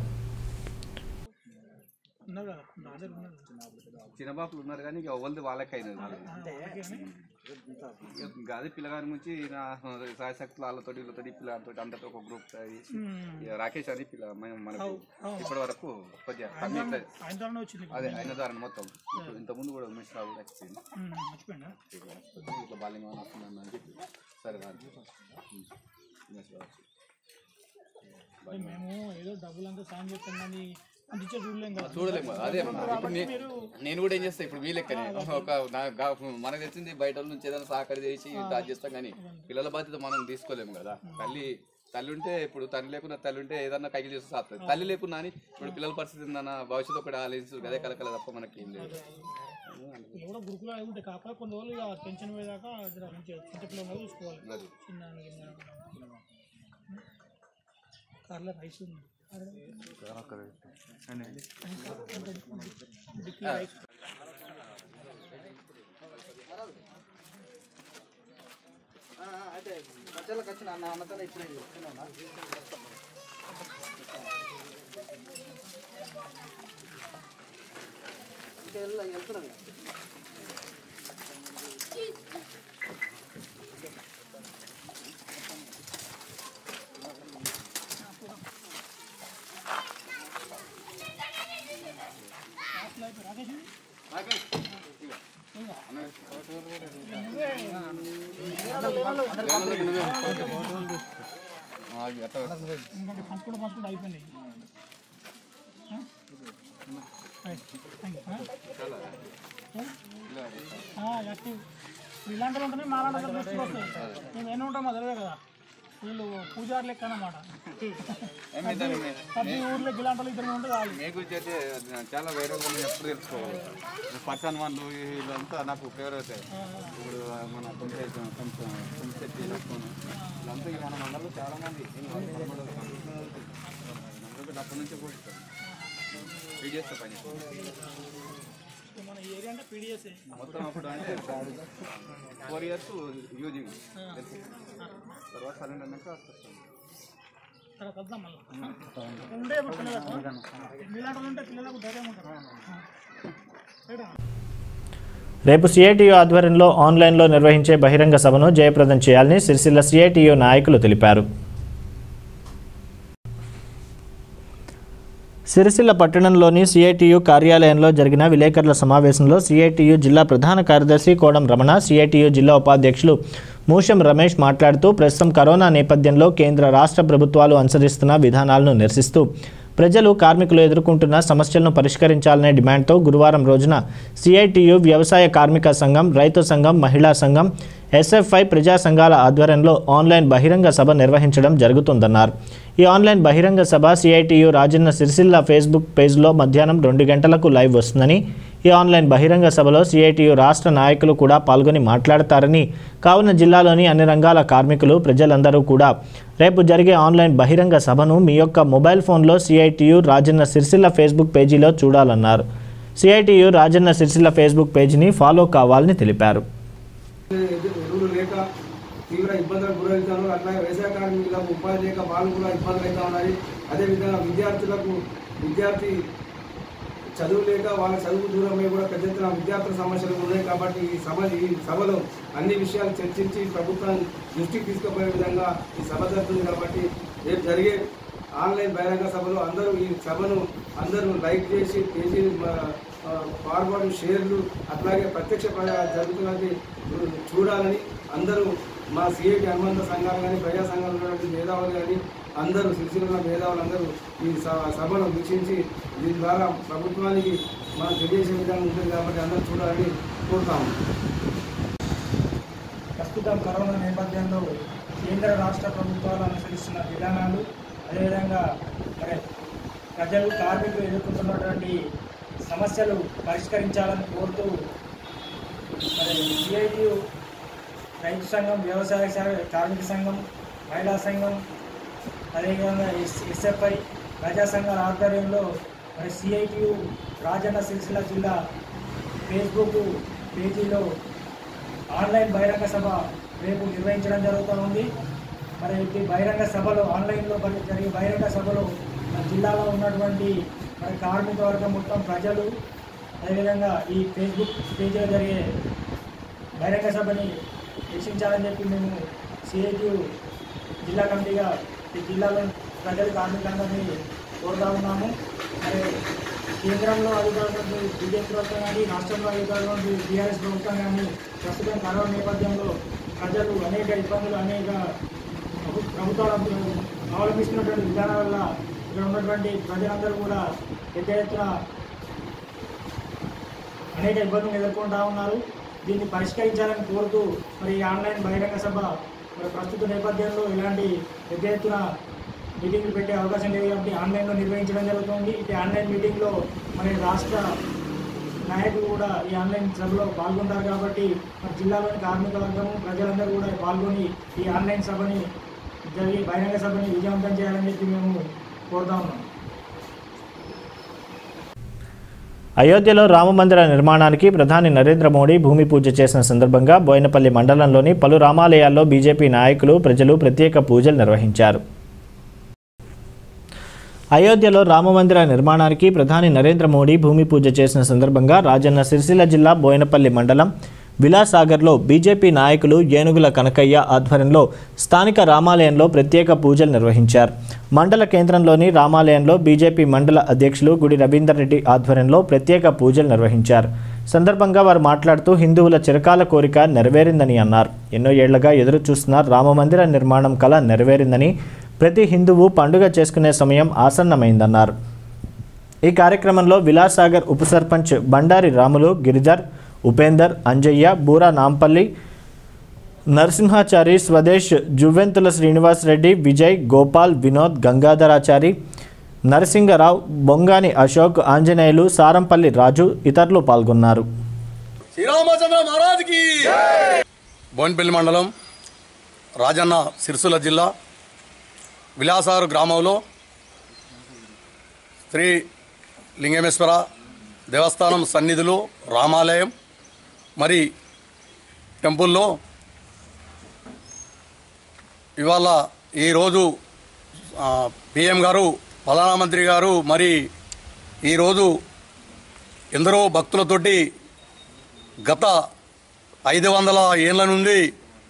చిన్నబాపులు ఉన్నారు కానీ ఇక ఎవరిది వాళ్ళకైనది ఇంకా అదే పిల్లగాని నుంచి నా సాయశక్తులు వాళ్ళతో వీళ్ళతో పిల్లలతో అందరితో ఒక గ్రూప్ ఇక రాకేష్ అని పిల్ల మేము మనకు ఇప్పటి వరకు కొద్దిగా కమ్మి ఇట్లా- ఆయన ద్వారా వచ్చింది అదే అయిన ద్వారా మొత్తం ఇప్పుడు ఇంతకుముందు కూడా ఉమేష్ రావు కూడా వచ్చింది మర్చిపోయినా ఇట్లా బాల్యంగా వస్తున్నాను అని చెప్పి సరే రాదు ఉమేష్ రావు వచ్చి. మేము ఏదో డబ్బులంతా సాయం చేస్తాం కానీ అంత ఇచ్చే చూడలేం కదా చూడలేము అదే ఇప్పుడు నే- నేను కూడా ఏం చేస్తా ఇప్పుడు మీ లెక్కనే ఒక నా గా- మనకు తెలిసింది బయట వాళ్ళ నుంచి ఏదైనా సహకారి చేసి దాచి చేస్తాం కానీ పిల్లల బాధ్యత మనం తీసుకోలేము కదా తల్లి తల్లి ఉంటే ఇప్పుడు తల్లి లేకున్నా తల్లి ఉంటే ఏదన్నా కైకి చేస్తే సాగుతుంది తల్లి లేకున్నా అని ఇప్పుడు పిల్లల పరిస్థితి ఏందన్న భవిష్యత్తు ఒకటి ఆలోచించు గదే కలకల తప్ప మనకి ఏం లేదు వీళ్ళు కూడా గురుకులు ఉంటే కాక కొన్ని రోజులు ఇక టెన్షన్ పోయేదాకా జర మంచిగా చిన్న పిల్లలు చూసుకోవాలి అది. చిన్న కార్లో రైస్ ఉంది ఆ, అవి అట్లా ఇంకొకటి పంచుకుంటూ పంచుకుంటూ అయిపోయినాయి యాక్టివ్ ఇలాంటి వాళ్ళు ఉంటేనే మా లాంటి వాళ్ళకి దృష్టికి వస్తాయి మేము ఎన్ని ఉంటామో తెలియదు కదా వీళ్ళు పూజారి లెక్క అన్నమాట ఏమైందని ప్రతి ఊర్లో ఇలాంటి వాళ్ళు ఇద్దరు ఉంటే చాలు మీ గురించి అయితే చాలా వైరల్ గా ఎప్పుడు తెలుసుకోవాలి పర్సన్ వాళ్ళు వీళ్ళంతా నాకు ఫేవరెట్ ఇప్పుడు మన కొంచెం కొంచెం కొంచెం లక్ష్మణ్ వీళ్ళంతా ఈ మన మండలంలో చాలా మంది నేను వాళ్ళు కనబడరు. నమ్మకం అప్పటి నుంచే కూర్చుంటాను పీడిఎస్ పని మొత్తం అప్పుడు అంటే ఫోర్ ఇయర్స్ యూజింగ్ తర్వాత సరెండర్ అన్నాక రేపు సిఐటియు ఆధ్వర్యంలో ఆన్లైన్లో నిర్వహించే బహిరంగ సభను జయప్రదం చేయాలని సిరిసిల్ల సిఐటియు నాయకులు తెలిపారు సిరిసిల్ల పట్టణంలోని సిఐటియు కార్యాలయంలో జరిగిన విలేకరుల సమావేశంలో సిఐటియు జిల్లా ప్రధాన కార్యదర్శి కోడం రమణ సిఐటియు జిల్లా ఉపాధ్యక్షులు మూషం రమేష్ మాట్లాడుతూ ప్రస్తుతం కరోనా నేపథ్యంలో కేంద్ర రాష్ట్ర ప్రభుత్వాలు అనుసరిస్తున్న విధానాలను నిరసిస్తూ ప్రజలు కార్మికులు ఎదుర్కొంటున్న సమస్యలను పరిష్కరించాలనే డిమాండ్తో గురువారం రోజున సిఐటియు వ్యవసాయ కార్మిక సంఘం రైతు సంఘం మహిళా సంఘం ఎస్ఎఫ్ఐ ప్రజా సంఘాల ఆధ్వర్యంలో ఆన్లైన్ బహిరంగ సభ నిర్వహించడం జరుగుతుందన్నారు ఈ ఆన్లైన్ బహిరంగ సభ సిఐటియు రాజన్న సిరిసిల్ల ఫేస్బుక్ పేజ్లో మధ్యాహ్నం రెండు గంటలకు లైవ్ వస్తుందని ఈ ఆన్లైన్ బహిరంగ సభలో సిఐటియు రాష్ట్ర నాయకులు కూడా పాల్గొని మాట్లాడతారని కావున జిల్లాలోని అన్ని రంగాల కార్మికులు ప్రజలందరూ కూడా రేపు జరిగే ఆన్లైన్ బహిరంగ సభను మీ యొక్క మొబైల్ ఫోన్లో సిఐటియు రాజన్న సిరిసిల్ల ఫేస్బుక్ పేజీలో చూడాలన్నారు సిఐటియు రాజన్న సిరిసిల్ల ఫేస్బుక్ పేజీని ఫాలో కావాలని తెలిపారు ఎరువులు లేక తీవ్ర ఇబ్బందులకు గురవుతారు అట్లాగే వ్యవసాయ కార్మికులకు ఉపాధి లేక వాళ్ళు కూడా ఇబ్బందులు అవుతా ఉన్నాయి అదేవిధంగా విద్యార్థులకు విద్యార్థి చదువు లేక వాళ్ళ చదువు దూరమై కూడా పెద్ద ఎత్తున విద్యార్థుల సమస్యలు ఉన్నాయి కాబట్టి ఈ సభ ఈ సభలో అన్ని విషయాలు చర్చించి ప్రభుత్వం దృష్టికి తీసుకుపోయే విధంగా ఈ సభ జరుగుతుంది కాబట్టి రేపు జరిగే ఆన్లైన్ బహిరంగ సభలో అందరూ ఈ సభను అందరూ లైక్ చేసి పేజీ ఫార్వర్డ్ షేర్లు అట్లాగే ప్రత్యక్ష ప్ర- జరుగుతున్నది చూడాలని అందరూ మా సిఐటి అనుబంధ సంఘాలు కానీ ప్రజా సంఘాలు ఉన్నటువంటి మేధావులు కానీ అందరూ సిరిసిల్ల మేధావులు అందరూ ఈ స- సభను వీక్షించి దీని ద్వారా ప్రభుత్వానికి మనం తెలియజేసే విధంగా ఉంటుంది కాబట్టి అందరూ చూడాలని కోరుతాము ప్రస్తుతం కరోనా నేపథ్యంలో కేంద్ర రాష్ట్ర ప్రభుత్వాలు అనుసరిస్తున్న విధానాలు అదేవిధంగా మరి ప్రజలు కార్మికులు ఎదుర్కొంటున్నటువంటి సమస్యలు పరిష్కరించాలని కోరుతూ మరి సిఐటియు రైతు సంఘం వ్యవసాయ సా- కార్మిక సంఘం మహిళా సంఘం అదేవిధంగా ఎస్ ఎస్ఎఫ్ఐ ప్రజా సంఘాల ఆధ్వర్యంలో మరి సిఐటియు రాజన్న సిరిసిల్ల జిల్లా ఫేస్బుక్ పేజీలో ఆన్లైన్ బహిరంగ సభ రేపు నిర్వహించడం జరుగుతూ ఉంది మరి ఈ బహిరంగ సభలో ఆన్లైన్లో బరి- జరిగే బహిరంగ సభలో మన జిల్లాలో ఉన్నటువంటి మరి కార్మిక వర్గం మొత్తం ప్రజలు అదేవిధంగా ఈ ఫేస్బుక్ పేజీలో జరిగే బహిరంగ సభని వీక్షించాలని చెప్పి మేము సిఐటి జిల్లా కమిటీగా ఈ జిల్లాలో ప్రజలు కార్మికులందరినీ కోరుతా ఉన్నాము మరి కేంద్రంలో అధికారులు బీజేపీ ప్రభుత్వం కానీ రాష్ట్రంలో అధికారులు బీఆర్ఎస్ ప్రభుత్వం కానీ ప్రస్తుతం కరోనా నేపథ్యంలో ప్రజలు అనేక ఇబ్బందులు అనేక ప్రభు- ప్రభుత్వాలు అవలంబిస్తున్నటువంటి విధానాల వల్ల ఇక్కడ ఉన్నటువంటి ప్రజలందరూ కూడా పెద్ద ఎత్తున అనేక ఇబ్బందులు ఎదుర్కొంటా ఉన్నారు దీన్ని పరిష్కరించాలని కోరుతూ మరి ఈ ఆన్లైన్ బహిరంగ సభ మరి ప్రస్తుత నేపథ్యంలో ఇలాంటి పెద్ద ఎత్తున మీటింగ్లు పెట్టే అవకాశం లేదు కాబట్టి ఆన్లైన్లో నిర్వహించడం జరుగుతుంది ఈ ఆన్లైన్ మీటింగ్లో మరి రాష్ట్ర నాయకులు కూడా ఈ ఆన్లైన్ సభలో పాల్గొంటారు కాబట్టి మరి జిల్లాలోని కార్మిక వర్గము ప్రజలందరూ కూడా పాల్గొని ఈ ఆన్లైన్ సభని జరిగే బహిరంగ సభని విజయవంతం చేయాలని చెప్పి మేము కోరుతా ఉన్నాం అయోధ్యలో రామమందిర నిర్మాణానికి ప్రధాని నరేంద్ర మోడీ భూమి పూజ చేసిన సందర్భంగా బోయినపల్లి మండలంలోని పలు రామాలయాల్లో బీజేపీ నాయకులు ప్రజలు ప్రత్యేక పూజలు నిర్వహించారు అయోధ్యలో రామమందిర నిర్మాణానికి ప్రధాని నరేంద్ర మోడీ భూమి పూజ చేసిన సందర్భంగా రాజన్న సిరిసిల్ల జిల్లా బోయినపల్లి మండలం విలాసాగర్లో బీజేపీ నాయకులు ఏనుగుల కనకయ్య ఆధ్వర్యంలో స్థానిక రామాలయంలో ప్రత్యేక పూజలు నిర్వహించారు మండల కేంద్రంలోని రామాలయంలో బీజేపీ మండల అధ్యక్షులు గుడి రవీందర్ రెడ్డి ఆధ్వర్యంలో ప్రత్యేక పూజలు నిర్వహించారు సందర్భంగా వారు మాట్లాడుతూ హిందువుల చిరకాల కోరిక నెరవేరిందని అన్నారు ఎన్నో ఏళ్లుగా ఎదురు చూస్తున్న రామమందిర నిర్మాణం కల నెరవేరిందని ప్రతి హిందువు పండుగ చేసుకునే సమయం ఆసన్నమైందన్నారు ఈ కార్యక్రమంలో విలాసాగర్ ఉప సర్పంచ్ బండారి రాములు గిరిధర్ ఉపేందర్ అంజయ్య బూరా నాంపల్లి నరసింహాచారి స్వదేశ్ జువ్వెంతుల శ్రీనివాస్ రెడ్డి విజయ్ గోపాల్ వినోద్ గంగాధరాచారి నరసింగరావు బొంగాని అశోక్ ఆంజనేయులు సారంపల్లి రాజు ఇతరులు పాల్గొన్నారు శ్రీరామచంద్ర మహారాజ్కి బోన్పల్లి మండలం రాజన్న సిరిసిల్ల జిల్లా విలాసారు గ్రామంలో శ్రీ లింగమేశ్వర దేవస్థానం సన్నిధులు రామాలయం మరి టెంపుల్లో ఇవాళ ఈరోజు పిఎం గారు ప్రధానమంత్రి గారు మరి ఈరోజు ఎందరో భక్తులతోటి గత ఐదు వందల ఏళ్ళ నుండి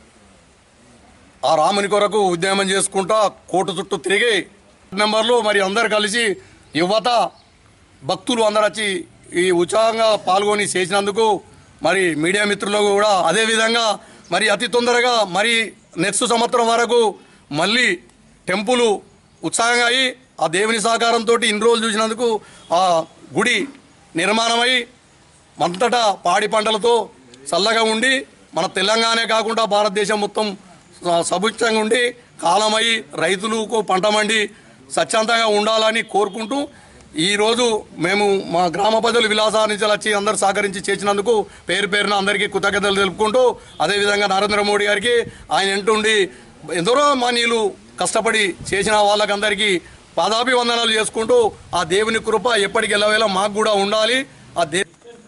ఆ రాముని కొరకు ఉద్యమం చేసుకుంటా కోర్టు చుట్టూ తిరిగి మెంబర్లు మరి అందరు కలిసి యువత భక్తులు అందరు వచ్చి ఈ ఉత్సాహంగా పాల్గొని చేసినందుకు మరి మీడియా మిత్రులు కూడా అదేవిధంగా మరి అతి తొందరగా మరి నెక్స్ట్ సంవత్సరం వరకు మళ్ళీ టెంపుల్ ఉత్సాహంగా అయి ఆ దేవుని సహకారంతో ఇన్ని రోజులు చూసినందుకు ఆ గుడి నిర్మాణమై అంతటా పాడి పంటలతో చల్లగా ఉండి మన తెలంగాణ కాకుండా భారతదేశం మొత్తం స- సముచితంగా ఉండి కాలమై రైతులకు పంట మండి స్వచ్ఛందంగా ఉండాలని కోరుకుంటూ ఈరోజు మేము మా గ్రామ ప్రజలు విలాసా నుంచి వచ్చి అందరు సహకరించి చేసినందుకు పేరు పేరున అందరికీ కృతజ్ఞతలు తెలుపుకుంటూ అదేవిధంగా నరేంద్ర మోడీ గారికి ఆయన ఎంటుండి ఎందరో మానీయులు కష్టపడి చేసిన వాళ్ళకందరికీ పాదాభివందనాలు చేసుకుంటూ ఆ దేవుని కృప ఎప్పటికి ఎల్లవేళ మాకు కూడా ఉండాలి ఆ దే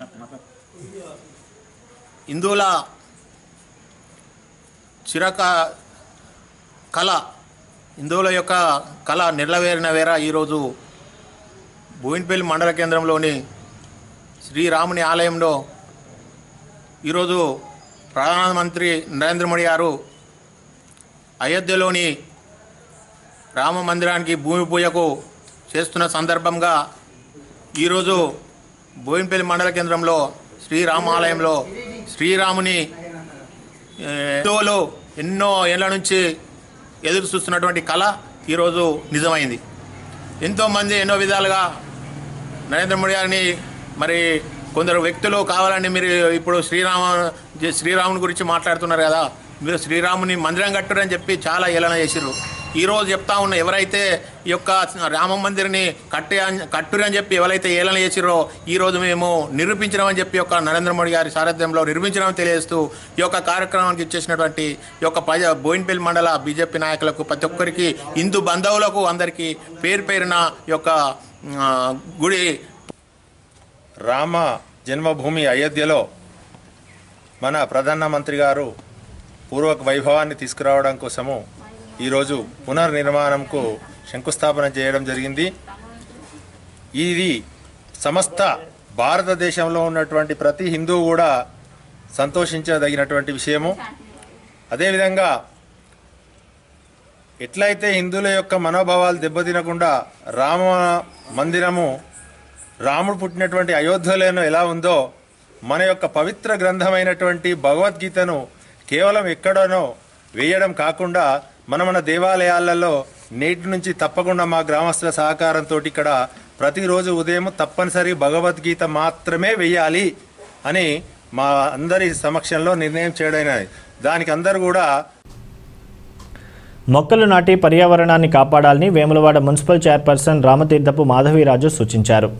హిందువుల చిరక కళ హిందువుల యొక్క కళ నెరవేరిన వేర ఈరోజు బోయిన్పల్లి మండల కేంద్రంలోని శ్రీరాముని ఆలయంలో ఈరోజు ప్రధానమంత్రి నరేంద్ర మోడీ గారు అయోధ్యలోని రామ మందిరానికి భూమి పూజకు చేస్తున్న సందర్భంగా ఈరోజు బోయిన్పల్లి మండల కేంద్రంలో శ్రీరామాలయంలో శ్రీరాముని ఏ, హిందువులు ఎన్నో ఏళ్ల నుంచి ఎదురు చూస్తున్నటువంటి కళ ఈరోజు నిజమైంది ఎంతోమంది ఎన్నో విధాలుగా నరేంద్ర మోడీ గారిని మరి కొందరు వ్యక్తులు కావాలని మీరు ఇప్పుడు శ్రీరామ శ్రీరాముని గురించి మాట్లాడుతున్నారు కదా మీరు శ్రీరాముని మందిరం కట్టురని చెప్పి చాలా ఏలన చేసిర్రు ఈ రోజు చెప్తా ఉన్న ఎవరైతే ఈ యొక్క రామ మందిరిని కట్టి కట్టురు అని చెప్పి ఎవరైతే ఏలన చేసిరో ఈ రోజు మేము నిరూపించడమని చెప్పి యొక్క నరేంద్ర మోడీ గారి సారథ్యంలో నిర్మించడం తెలియజేస్తూ ఈ యొక్క కార్యక్రమానికి ఇచ్చేసినటువంటి ఈ యొక్క ప్రజ బోయిన్పల్లి మండల బీజేపీ నాయకులకు ప్రతి ఒక్కరికి హిందూ బంధువులకు అందరికీ పేరు పేరున ఈ యొక్క ఆ, గుడి రామ జన్మభూమి అయోధ్యలో మన ప్రధానమంత్రి గారు పూర్వక వైభవాన్ని తీసుకురావడం కోసము ఈరోజు పునర్నిర్మాణంకు శంకుస్థాపన చేయడం జరిగింది ఇది సమస్త భారతదేశంలో ఉన్నటువంటి ప్రతి హిందువు కూడా సంతోషించదగినటువంటి విషయము అదేవిధంగా ఎట్లయితే హిందువుల యొక్క మనోభావాలు దెబ్బతినకుండా రామ మందిరము రాముడు పుట్టినటువంటి అయోధ్యలోనూ ఎలా ఉందో మన యొక్క పవిత్ర గ్రంథమైనటువంటి భగవద్గీతను కేవలం ఎక్కడనో వేయడం కాకుండా మన మన దేవాలయాలలో నేటి నుంచి తప్పకుండా మా గ్రామస్తుల సహకారంతో ఇక్కడ ప్రతిరోజు ఉదయం తప్పనిసరి భగవద్గీత మాత్రమే వేయాలి అని మా అందరి సమక్షంలో నిర్ణయం చేయడం దానికి అందరూ కూడా మొక్కలు నాటి పర్యావరణాన్ని కాపాడాలని వేములవాడ మున్సిపల్ చైర్పర్సన్ రామతీర్థపు మాధవీరాజు సూచించారు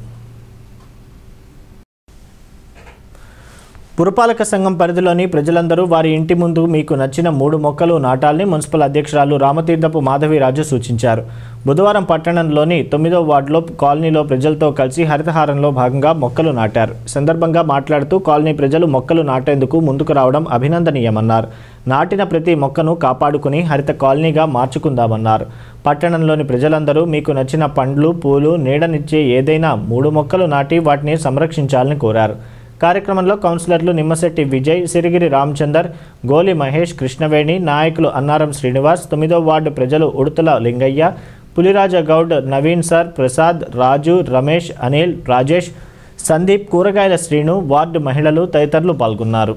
పురపాలక సంఘం పరిధిలోని ప్రజలందరూ వారి ఇంటి ముందు మీకు నచ్చిన మూడు మొక్కలు నాటాలని మున్సిపల్ అధ్యక్షురాలు రామతీర్థపు మాధవీరాజు సూచించారు బుధవారం పట్టణంలోని తొమ్మిదో వార్డులో కాలనీలో ప్రజలతో కలిసి హరితహారంలో భాగంగా మొక్కలు నాటారు ఈ సందర్భంగా మాట్లాడుతూ కాలనీ ప్రజలు మొక్కలు నాటేందుకు ముందుకు రావడం అభినందనీయమన్నారు నాటిన ప్రతి మొక్కను కాపాడుకుని హరిత కాలనీగా మార్చుకుందామన్నారు పట్టణంలోని ప్రజలందరూ మీకు నచ్చిన పండ్లు పూలు నీడనిచ్చే ఏదైనా మూడు మొక్కలు నాటి వాటిని సంరక్షించాలని కోరారు కార్యక్రమంలో కౌన్సిలర్లు నిమ్మశెట్టి విజయ్ సిరిగిరి రామచందర్ గోలి మహేష్ కృష్ణవేణి నాయకులు అన్నారం శ్రీనివాస్ తొమ్మిదో వార్డు ప్రజలు ఉడుతల లింగయ్య పులిరాజ గౌడ్ నవీన్ సార్ ప్రసాద్ రాజు రమేష్ అనిల్ రాజేష్ సందీప్ కూరగాయల శ్రీను వార్డు మహిళలు తదితరులు పాల్గొన్నారు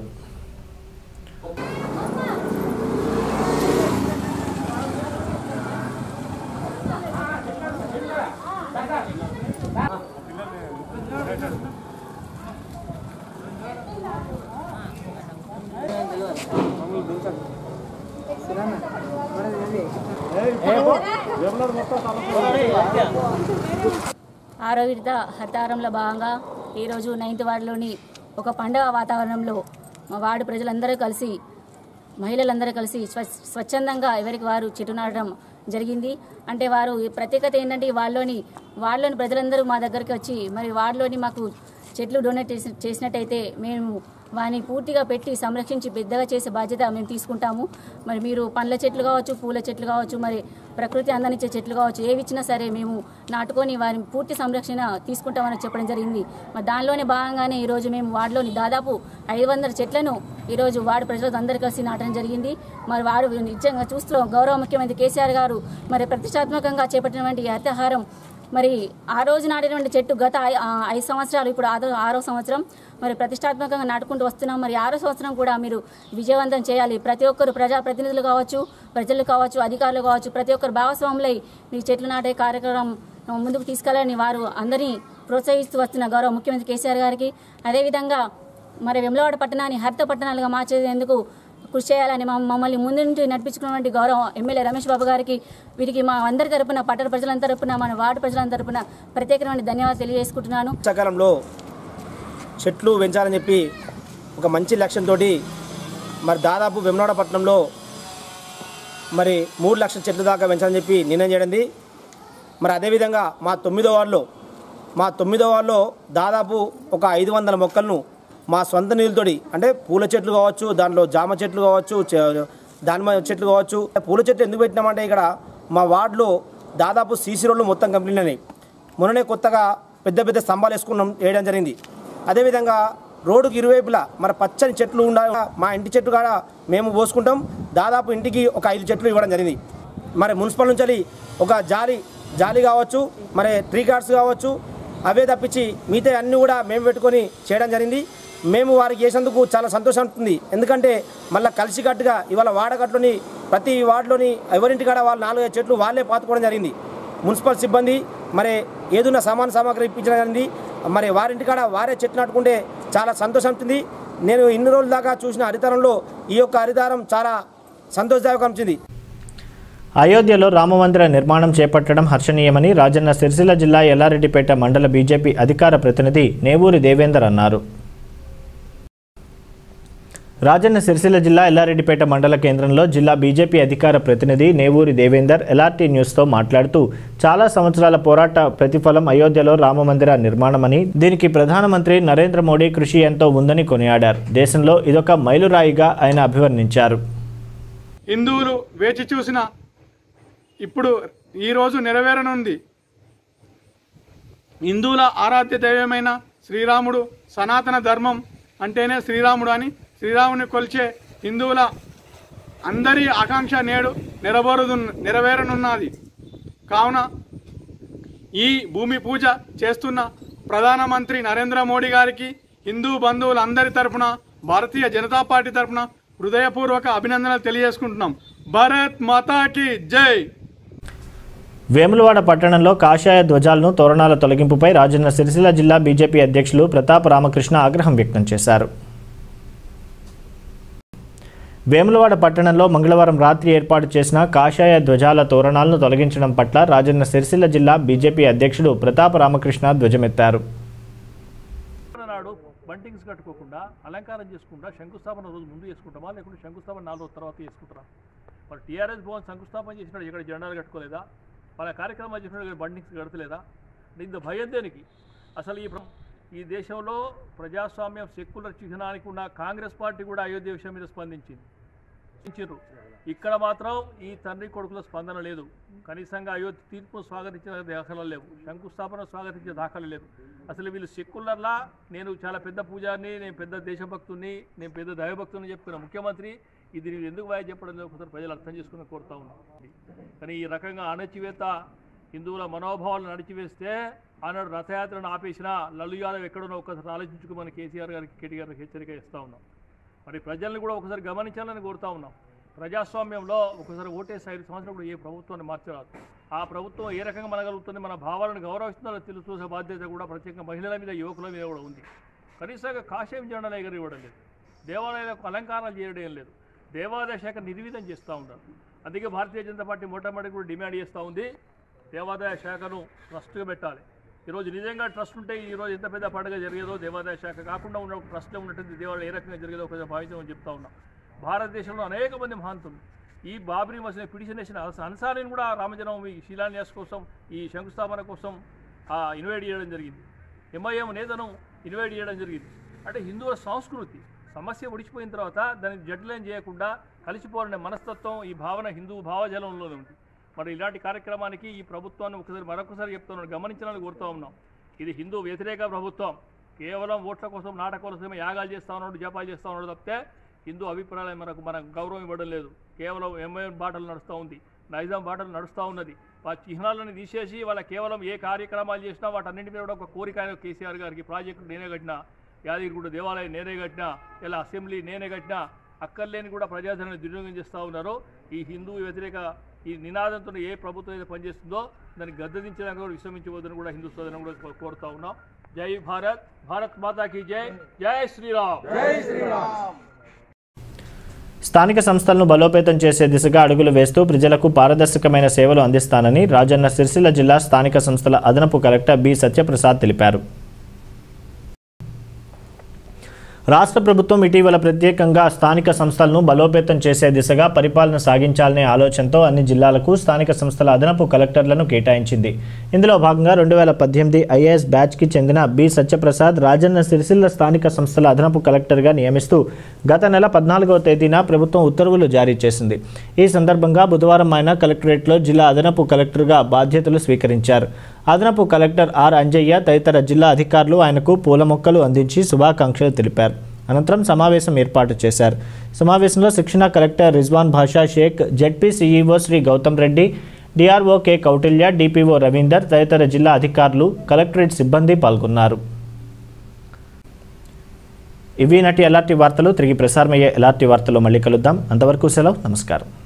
ఆరో విడత హరితారంలో భాగంగా ఈరోజు నైన్త్ వార్డులోని ఒక పండగ వాతావరణంలో మా వార్డు ప్రజలందరూ కలిసి మహిళలందరూ కలిసి స్వ స్వచ్ఛందంగా ఎవరికి వారు చెట్టు నాటడం జరిగింది అంటే వారు ఈ ప్రత్యేకత ఏంటంటే వాళ్ళలోని వాళ్ళలోని ప్రజలందరూ మా దగ్గరికి వచ్చి మరి వాళ్ళలోని మాకు చెట్లు డొనేట్ చేసి చేసినట్టయితే మేము వాని పూర్తిగా పెట్టి సంరక్షించి పెద్దగా చేసే బాధ్యత మేము తీసుకుంటాము మరి మీరు పండ్ల చెట్లు కావచ్చు పూల చెట్లు కావచ్చు మరి ప్రకృతి అందనిచ్చే చెట్లు కావచ్చు ఏవి ఇచ్చినా సరే మేము నాటుకొని వారి పూర్తి సంరక్షణ తీసుకుంటామని చెప్పడం జరిగింది మరి దానిలోనే భాగంగానే ఈరోజు మేము వార్డులోని దాదాపు ఐదు వందల చెట్లను ఈరోజు వార్డు ప్రజలు అందరు కలిసి నాటడం జరిగింది మరి వారు నిజంగా చూస్తూ గౌరవ ముఖ్యమంత్రి కేసీఆర్ గారు మరి ప్రతిష్టాత్మకంగా చేపట్టినటువంటి ఈ హరితహారం మరి ఆ రోజు నాటినటువంటి చెట్టు గత ఐ- ఆ ఐదు సంవత్సరాలు ఇప్పుడు ఆరో ఆరో సంవత్సరం మరి ప్రతిష్టాత్మకంగా నాటుకుంటూ వస్తున్నాం మరి ఆరో సంవత్సరం కూడా మీరు విజయవంతం చేయాలి ప్రతి ఒక్కరు ప్రజాప్రతినిధులు కావచ్చు ప్రజలు కావచ్చు అధికారులు కావచ్చు ప్రతి ఒక్కరు భాగస్వాములై మీ చెట్లు నాటే కార్యక్రమం ముందుకు తీసుకెళ్లాలని వారు అందరినీ ప్రోత్సహిస్తూ వస్తున్న గౌరవ ముఖ్యమంత్రి కేసీఆర్ గారికి అదేవిధంగా మరి వెమ్లవాడ పట్టణాన్ని హరిత పట్టణాలుగా మార్చేందుకు కృషి చేయాలని మమ్మ- మమ్మల్ని ముందు నుంచి నడిపించుకున్నటువంటి గౌరవం ఎమ్మెల్యే రమేష్ బాబు గారికి వీరికి మా అందరి తరపున పట్టణ ప్రజల తరపున మన వార్డు ప్రజల తరపున ప్రత్యేకమైన ధన్యవాదాలు తెలియజేసుకుంటున్నాను వర్షాకాలంలో చెట్లు పెంచాలని చెప్పి ఒక మంచి లక్ష్యంతో మరి దాదాపు వెమ్నాడ పట్టణంలో మరి మూడు లక్షల చెట్లు దాకా పెంచాలని చెప్పి నిర్ణయం చేయడింది మరి అదేవిధంగా మా తొమ్మిదో వార్డులో మా తొమ్మిదో వార్డులో దాదాపు ఒక ఐదు వందల మొక్కలను మా సొంత నిధులతోటి అంటే పూల చెట్లు కావచ్చు దాంట్లో జామ చెట్లు కావచ్చు చ- దానిమ్మ చెట్లు కావచ్చు పూల చెట్లు ఎందుకు పెట్టినామంటే ఇక్కడ మా వార్డులో దాదాపు సీసీ రోడ్లు మొత్తం కంప్లీట్ అయినాయి మొన్ననే కొత్తగా పెద్ద పెద్ద స్తంభాలు వేసుకున్నాం వేయడం జరిగింది అదేవిధంగా రోడ్డుకి ఇరువైపులా మరి పచ్చని చెట్లు ఉండాలి మా ఇంటి చెట్టు కాడ మేము పోసుకుంటాం దాదాపు ఇంటికి ఒక ఐదు చెట్లు ఇవ్వడం జరిగింది మరి మున్సిపల్ నుంచి ఒక జాలి జాలి కావచ్చు మరి ట్రీ గార్డ్స్ కావచ్చు అవే తప్పించి మిగతా అన్నీ కూడా మేము పెట్టుకొని చేయడం జరిగింది మేము వారికి చేసేందుకు చాలా సంతోషం ఉంటుంది ఎందుకంటే మళ్ళీ కలిసికట్టుగా ఇవాళ వాడగట్లోని ప్రతి వార్డులోని ఎవరింటి కాడ వాళ్ళు నాలుగైదు చెట్లు వాళ్ళే పాతుకోవడం జరిగింది మున్సిపల్ సిబ్బంది మరి ఏదున్న సామాన్ సామాగ్రి ఇప్పించడం జరిగింది మరి వారింటి కాడ వారే చెట్లు నాటుకుంటే చాలా సంతోషం ఉంటుంది నేను ఇన్ని రోజుల దాకా చూసిన హరితరంలో ఈ యొక్క హరితారం చాలా సంతోషదాయకం అనిపించింది అయోధ్యలో రామమందిర నిర్మాణం చేపట్టడం హర్షణీయమని రాజన్న సిరిసిల్ల జిల్లా ఎల్లారెడ్డిపేట మండల బీజేపీ అధికార ప్రతినిధి నేవూరి దేవేందర్ అన్నారు రాజన్న సిరిసిల్ల జిల్లా ఎల్లారెడ్డిపేట మండల కేంద్రంలో జిల్లా బీజేపీ అధికార ప్రతినిధి నేవూరి దేవేందర్ ఎల్ఆర్టీ న్యూస్తో మాట్లాడుతూ చాలా సంవత్సరాల పోరాట ప్రతిఫలం అయోధ్యలో రామమందిర నిర్మాణమని దీనికి ప్రధానమంత్రి నరేంద్ర మోడీ కృషి ఎంతో ఉందని కొనియాడారు దేశంలో ఇదొక మైలురాయిగా ఆయన అభివర్ణించారు హిందువులు వేచి చూసిన ఇప్పుడు ఈరోజు నెరవేరనుంది హిందువుల ఆరాధ్య దైవమైన శ్రీరాముడు సనాతన ధర్మం అంటేనే శ్రీరాముడు అని శ్రీరాముని కొలిచే హిందువుల అందరి ఆకాంక్ష నేడు నెరవేరుదు నెరవేరనున్నది కావున ఈ భూమి పూజ చేస్తున్న ప్రధానమంత్రి నరేంద్ర మోడీ గారికి హిందూ బంధువులందరి తరపున భారతీయ జనతా పార్టీ తరపున హృదయపూర్వక అభినందనలు తెలియజేసుకుంటున్నాం భారత్ మాతాకి జై వేములవాడ పట్టణంలో కాషాయ ధ్వజాలను తోరణాల తొలగింపుపై రాజన్న సిరిసిల్ల జిల్లా బీజేపీ అధ్యక్షులు ప్రతాప్ రామకృష్ణ ఆగ్రహం వ్యక్తం చేశారు వేములవాడ పట్టణంలో మంగళవారం రాత్రి ఏర్పాటు చేసిన కాషాయ ధ్వజాల తోరణాలను తొలగించడం పట్ల రాజన్న సిరిసిల్ల జిల్లా బీజేపీ అధ్యక్షుడు ప్రతాప్ రామకృష్ణ ధ్వజమెత్తారు నాడు బంటింగ్స్ కట్టుకోకుండా అలంకారం చేసుకుంటా శంకుస్థాపన రోజు ముందు చేసుకుంటామా లేకుంటే శంకుస్థాపన నాలుగు రోజుల తర్వాత చేసుకుంటారా మరి టీఆర్ఎస్ భవన్ శంకుస్థాపన చేసినాడు ఇక్కడ జెండాలు కట్టుకోలేదా వాళ్ళ కార్యక్రమాలు చేసినాడు బంటింగ్స్ కడతలేదా ఇంత భయం దేనికి అసలు ఈ ప్ర- ఈ దేశంలో ప్రజాస్వామ్యం సెక్యులర్ చిహ్నానికి ఉన్న కాంగ్రెస్ పార్టీ కూడా అయోధ్య విషయం మీద స్పందించింది స్పందించారు. ఇక్కడ మాత్రం ఈ తండ్రి కొడుకుల స్పందన లేదు కనీసంగా అయోధ్య తీర్పును స్వాగతించిన దాఖలు లేవు శంకుస్థాపన స్వాగతించే దాఖలు లేదు అసలు వీళ్ళు సెక్యులర్లా నేను చాలా పెద్ద పూజారిని నేను పెద్ద దేశభక్తుని నేను పెద్ద దైవభక్తుని చెప్పుకున్న ముఖ్యమంత్రి ఇది నేను ఎందుకు వాయి చెప్పడం లేదు ఒకసారి ప్రజలు అర్థం చేసుకుని కోరుతా ఉన్నాను కానీ ఈ రకంగా అణచివేత హిందువుల మనోభావాలను నడిచివేస్తే ఆనాడు రథయాత్రను ఆపేసిన లల్లు యాదవ్ ఎక్కడున్నా ఒకసారి ఆలోచించుకోమని కేసీఆర్ గారికి కేటీ గారికి హెచ్చరిక ఇస్తా ఉన్నాం మరి ప్రజల్ని కూడా ఒకసారి గమనించాలని కోరుతా ఉన్నాం ప్రజాస్వామ్యంలో ఒకసారి ఓటేసి ఐదు సంవత్సరాలు కూడా ఏ ప్రభుత్వాన్ని మార్చరాదు ఆ ప్రభుత్వం ఏ రకంగా మనగలుగుతుంది మన భావాలను గౌరవిస్తుందో తెలుసు చూసే బాధ్యత కూడా ప్రత్యేకంగా మహిళల మీద యువకుల మీద కూడా ఉంది కనీసంగా కాషాయం జెండాలు ఎగరి ఇవ్వడం లేదు దేవాలయాలకు అలంకారాలు చేయడం లేదు దేవాదాయ శాఖ నిర్వీతం చేస్తూ ఉంటారు అందుకే భారతీయ జనతా పార్టీ మొట్టమొదటి కూడా డిమాండ్ చేస్తూ ఉంది దేవాదాయ శాఖను ట్రస్ట్గా పెట్టాలి ఈరోజు నిజంగా ట్రస్ట్ ఉంటే ఈరోజు ఎంత పెద్ద పండుగ జరిగేదో దేవాదాయ శాఖ కాకుండా ఉన్న ట్రస్ట్లో ఉన్నటువంటి దేవాలయం ఏ రకంగా జరిగేదో ఒకసారి భావించమని చెప్తా ఉన్నాం భారతదేశంలో అనేక మంది మహాంతులు ఈ బాబ్రీ మసీద్ పిటిషన్ వేసిన అన్సారీని కూడా రామజన్మభూమి శిలాన్యాస్ కోసం ఈ శంకుస్థాపన కోసం ఇన్వైట్ చేయడం జరిగింది ఎంఐఎం నేతను ఇన్వైట్ చేయడం జరిగింది అంటే హిందువుల సంస్కృతి సమస్య ఒడిచిపోయిన తర్వాత దాన్ని జడ్లేం చేయకుండా కలిసిపోవాలనే మనస్తత్వం ఈ భావన హిందూ భావజాలంలోనే ఉంది మరి ఇలాంటి కార్యక్రమానికి ఈ ప్రభుత్వాన్ని ఒకసారి మరొకసారి చెప్తున్నాను గమనించాలని కోరుతా ఉన్నాం ఇది హిందూ వ్యతిరేక ప్రభుత్వం కేవలం ఓట్ల కోసం నాటక కోసమే యాగాలు చేస్తా ఉన్నాడు జపాలు చేస్తా ఉన్నాడు తప్పితే హిందూ అభిప్రాయం మనకు మనకు గౌరవం ఇవ్వడం లేదు కేవలం ఎంఐఎం బాటలు నడుస్తూ ఉంది నైజాం బాటలు నడుస్తూ ఉన్నది వాళ్ళ చిహ్నాలను తీసేసి వాళ్ళ కేవలం ఏ కార్యక్రమాలు చేసినా వాటన్నింటి మీద కూడా ఒక కోరిక ఆయన కేసీఆర్ గారికి ప్రాజెక్టు నేనే కట్టినా యాదగిరిగుడ్డ దేవాలయం నేనే కట్టినా ఇలా అసెంబ్లీ నేనే కట్టినా అక్కర్లేని కూడా ప్రజాధనాన్ని దుర్వినియోగం చేస్తూ ఉన్నారు ఈ హిందూ వ్యతిరేక ఈ నినాదంతో ఏ ప్రభుత్వం అయితే పనిచేస్తుందో దాన్ని గద్దదించడానికి కూడా విశ్రమించవద్దని కూడా హిందూ సోదరుని కూడా కో- కోరుతా ఉన్నాం జై భారత్ భారత్ మాతా కీ జై జై శ్రీరామ్ జై శ్రీరామ్ స్థానిక సంస్థలను బలోపేతం చేసే దిశగా అడుగులు వేస్తూ ప్రజలకు పారదర్శకమైన సేవలు అందిస్తానని రాజన్న సిరిసిల్ల జిల్లా స్థానిక సంస్థల అదనపు కలెక్టర్ బి సత్యప్రసాద్ తెలిపారు రాష్ట్ర ప్రభుత్వం ఇటీవల ప్రత్యేకంగా స్థానిక సంస్థలను బలోపేతం చేసే దిశగా పరిపాలన సాగించాలనే ఆలోచనతో అన్ని జిల్లాలకు స్థానిక సంస్థల అదనపు కలెక్టర్లను కేటాయించింది ఇందులో భాగంగా రెండు వేల పద్దెనిమిది ఐఏఎస్ బ్యాచ్కి చెందిన బి సత్యప్రసాద్ రాజన్న సిరిసిల్ల స్థానిక సంస్థల అదనపు కలెక్టర్గా నియమిస్తూ గత నెల పద్నాలుగవ తేదీన ప్రభుత్వం ఉత్తర్వులు జారీ చేసింది ఈ సందర్భంగా బుధవారం ఆయన కలెక్టరేట్లో జిల్లా అదనపు కలెక్టర్గా బాధ్యతలు స్వీకరించారు అదనపు కలెక్టర్ ఆర్ అంజయ్య తదితర జిల్లా అధికారులు ఆయనకు పూల మొక్కలు అందించి శుభాకాంక్షలు తెలిపారు అనంతరం సమావేశం ఏర్పాటు చేశారు సమావేశంలో శిక్షణ collector Rizwan Basha Sheikh ZP CEO Shri Gautam Reddy DRO K Kautilya DPO Ravinder తదితర జిల్లా అధికారులు కలెక్టరేట్ సిబ్బంది పాల్గొన్నారు ఇవి నటి ఎలాంటి వార్తలు తిరిగి ప్రసారమయ్యే ఎలాంటి వార్తలు మళ్ళీ కలుద్దాం అంతవరకు సెలవు నమస్కారం